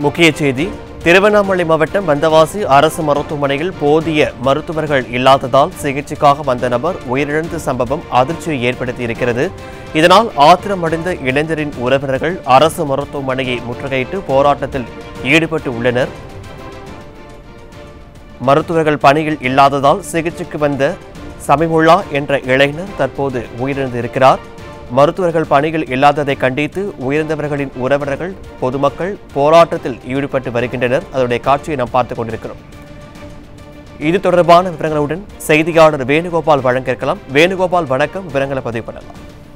முக்கிய செய்தி திருவண்ணாமலை மாவட்டம் வந்தவாசி அரசு மருத்துவமனையில் போதிய மருத்துவர்கள் இல்லாததால் சிகிச்சைக்காக வந்த நபர் உயிரிழந்த சம்பவம் அதிர்ச்சியை ஏற்படுத்தியிருக்கிறது இதனால் ஆத்திரமடைந்த இளைஞரின் உறவினர்கள் அரசு மருத்துவமனையை முற்றுகையிட்டு போராட்டத்தில் ஈடுபட்டு உள்ளனர் மருத்துவர்கள் பணியில் இல்லாததால் சிகிச்சைக்கு வந்த சமிமுல்லா என்ற இளைஞர் தற்போது உயிரிழந்திருக்கிறார் மருத்துவர்கள் பணியில் இல்லாததை கண்டித்து உயிரிழந்தவர்களின் உறவினர்கள் பொதுமக்கள் போராட்டத்தில் ஈடுபட்டு வருகின்றனர் அதனுடைய காட்சியை நாம் பார்த்துக் கொண்டிருக்கிறோம் இது தொடர்பான விவரங்களுடன் செய்தியாளர் வேணுகோபால் வழங்க இருக்கலாம் வேணுகோபால் வணக்கம் விவரங்களை பதிவு பண்ணலாம்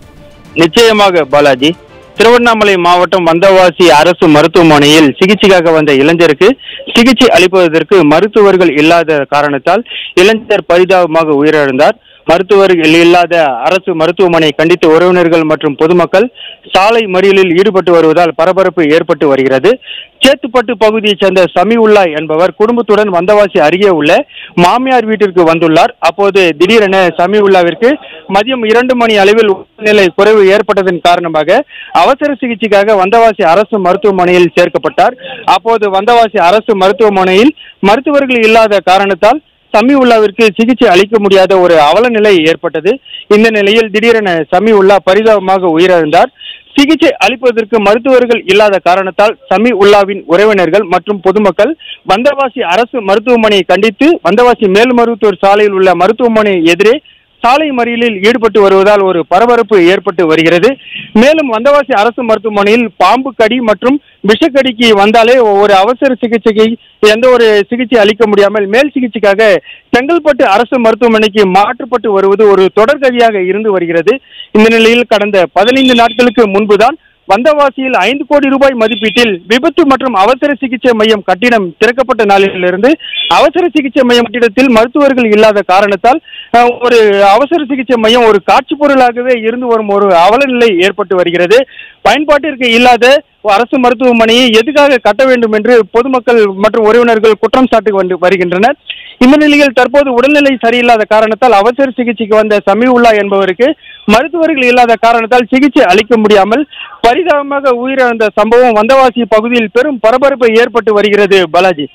நிச்சயமாக பாலாஜி திருவண்ணாமலை மாவட்டம் வந்தவாசி அரசு மருத்துவமனையில் சிகிச்சைக்காக வந்த இளைஞருக்கு சிகிச்சை அளிப்பதற்கு மருத்துவர்கள் இல்லாத காரணத்தால் இளைஞர் பரிதாபமாக உயிரிழந்தார் மருத்துவர்கள் இல்லாத அரசு மருத்துவமனை கண்டித்து உறவினர்கள் மற்றும் பொதுமக்கள் சாலை மறியலில் ஈடுபட்டு வருவதால் பரபரப்பு ஏற்பட்டு வருகிறது சேத்துப்பட்டு பகுதியைச் சேர்ந்த சமிவுல்லா என்பவர் குடும்பத்துடன் வந்தவாசி அருகே உள்ள மாமியார் வீட்டிற்கு வந்துள்ளார் அப்போது திடீரென சமிவுல்லாவிற்கு மதியம் இரண்டு மணி அளவில் உடல்நிலை குறைவு ஏற்பட்டதன் காரணமாக அவசர சிகிச்சைக்காக வந்தவாசி அரசு மருத்துவமனையில் சேர்க்கப்பட்டார் அப்போது வந்தவாசி அரசு மருத்துவமனையில் மருத்துவர்கள் இல்லாத காரணத்தால் சமிவுல்லாவிற்கு சிகிச்சை அளிக்க முடியாத ஒரு அவலநிலை ஏற்பட்டது இந்த நிலையில் திடீரென சமிவுல்லா பரிதாபமாக உயிரிழந்தார் சிகிச்சை அளிப்பதற்கு மருத்துவர்கள் இல்லாத காரணத்தால் சமி உல்லாவின் உறவினர்கள் மற்றும் பொதுமக்கள் வந்தவாசி அரசு மருத்துவமனையை கண்டித்து வந்தவாசி மேல்மருவத்தூர் சாலையில் உள்ள மருத்துவமனை எதிரே சாலை மறியலில் ஈடுபட்டு வருவதால் ஒரு பரபரப்பு ஏற்பட்டு வருகிறது மேலும் வந்தவாசி அரசு மருத்துவமனையில் பாம்பு கடி மற்றும் விஷக்கடிக்கு வந்தாலே ஒரு அவசர சிகிச்சைக்கு எந்த ஒரு சிகிச்சை அளிக்க முடியாமல் மேல் சிகிச்சைக்காக செங்கல்பட்டு அரசு மருத்துவமனைக்கு மாற்றப்பட்டு வருவது ஒரு தொடர்கதியாக இருந்து வருகிறது இந்த நிலையில் கடந்த பதினைந்து நாட்களுக்கு முன்புதான் வந்தவாசியில் ஐந்து கோடி ரூபாய் மதிப்பீட்டில் விபத்து மற்றும் அவசர சிகிச்சை மையம் கட்டிடம் திறக்கப்பட்ட நாளிலிருந்து அவசர சிகிச்சை மையம் கட்டிடத்தில் மருத்துவர்கள் இல்லாத காரணத்தால் அஹ், ஒரு அவசர சிகிச்சை மையம் ஒரு காட்சி பொருளாகவே இருந்து வரும் ஒரு அவலநிலை ஏற்பட்டு வருகிறது பயன்பாட்டிற்கு இல்லாத அரசு மருத்துவமனையை எதுக்காக கட்ட வேண்டும் என்று பொதுமக்கள் மற்றும் உறவினர்கள் குற்றம் சாட்டி வந்து வருகின்றனர் இந்த நிலையில் தற்போது உடல்நிலை சரியில்லாத காரணத்தால் அவசர சிகிச்சைக்கு வந்த சமீவுல்லா என்பவருக்கு மருத்துவர்கள் இல்லாத காரணத்தால் சிகிச்சை அளிக்க முடியாமல் பரிதாபமாக உயிரிழந்த சம்பவம் வந்தவாசி பகுதியில் பெரும் பரபரப்பு ஏற்பட்டு வருகிறது பாலாஜி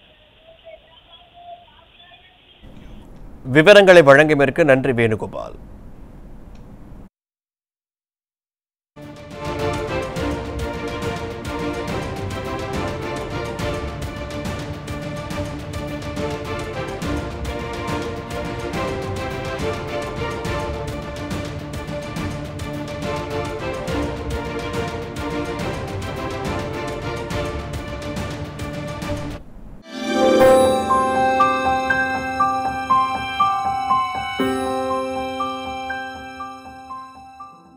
விவரங்களை வழங்கியமைக்கு நன்றி வேணுகோபால்